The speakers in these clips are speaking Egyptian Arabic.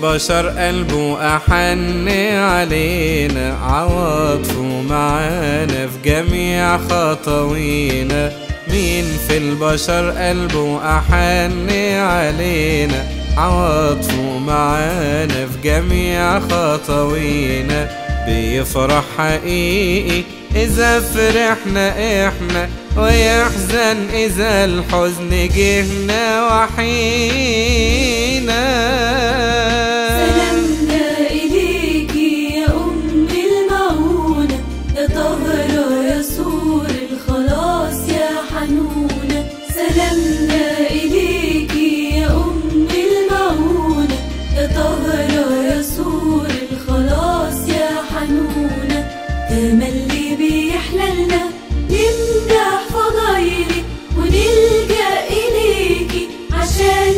البشر قلبه أحن علينا عواطفه معانا في جميع خطوينا مين في البشر قلبه أحن علينا عواطفه معانا في جميع خطوينا بيفرح حقيقي إذا فرحنا إحنا ويحزن إذا الحزن جهنا وحينا سلامنا إليكي يا أم المعونة يا طاهرة يا سور الخلاص يا حنونة سلامنا إليكي يا أم المعونة يا طاهرة يا سور الخلاص يا حنونة تملي بيحللنا نمدح فضايلك ونلجأ إليكي عشان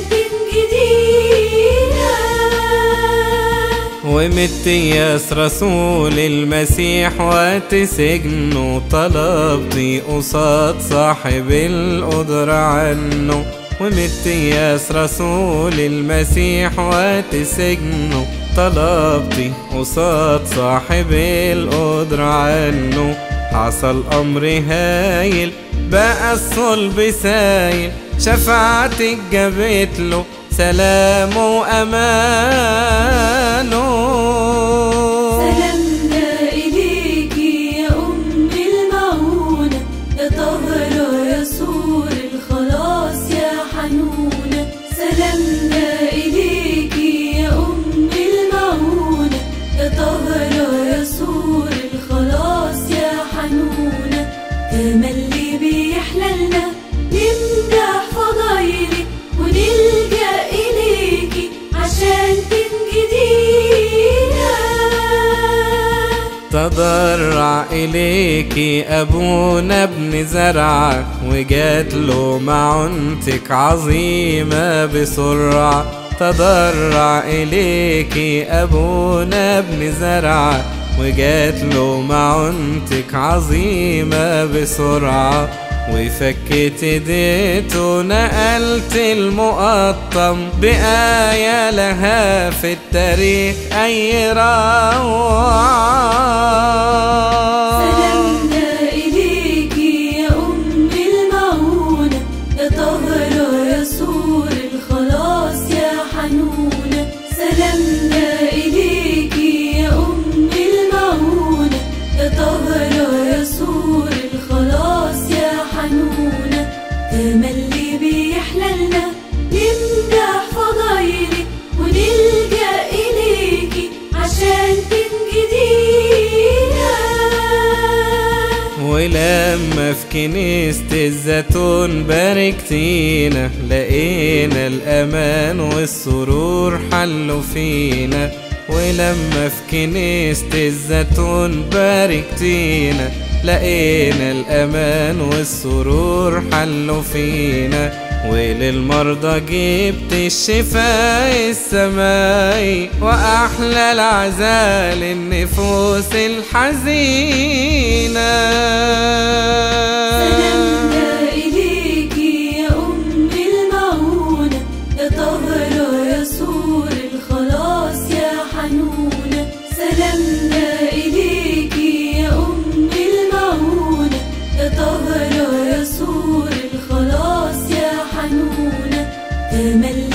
تنجدينا ومتياس رسول المسيح وقت سجنه طلبتي قصاد صاحب القدرة عنه ومتياس رسول المسيح وقت سجنه طلبتي قصاد صاحب القدرة عنه حصل أمر هايل بقى الصلب سايل شفاعتك جابت له سلام وأمانه سلامنا إليكي يا أم المعونة يا طاهرة يا سور الخلاص يا حنونة سلامنا إليكي يا أم المعونة يا طاهرة يا سور الخلاص يا حنونة تملي بيحللنا نمدح فضايلك ونلجأ إليكي عشان تنجدينا تضرع إليكي أبونا ابن زرعك وجات له معنتك عظيمة بسرعة تضرع إليكي أبونا ابن زرعك وجات له معنتك عظيمة بسرعة وفكت ايديته نقلت المقطم بآية لها في التاريخ أي روعة سلامنا إليكي يا أم المعونة يا طاهرة يا سور الخلاص يا حنونة سلامنا إليكي يا أم المعونة يا طاهرة يا سور الخلاص يا حنونة تملي بيحللنا نمدح فضايلك ونلجأ إليكي عشان تنجدينا ولما في كنيسة الزيتون باركتينا لقينا الأمان والسرور حلوا فينا ولما في كنيسة الزيتون باركتينا لقينا الأمان والسرور حلوا فينا وللمرضى جبت الشفاء السماي وأحلى العزاء للنفوس الحزينة سلامنا إليكي يا أم المعونة يا طاهرة يا سور الخلاص يا حنونة سلامنا إليكي يا أم المعونة يا طاهرة يا سور الخلاص يا حنونة تملي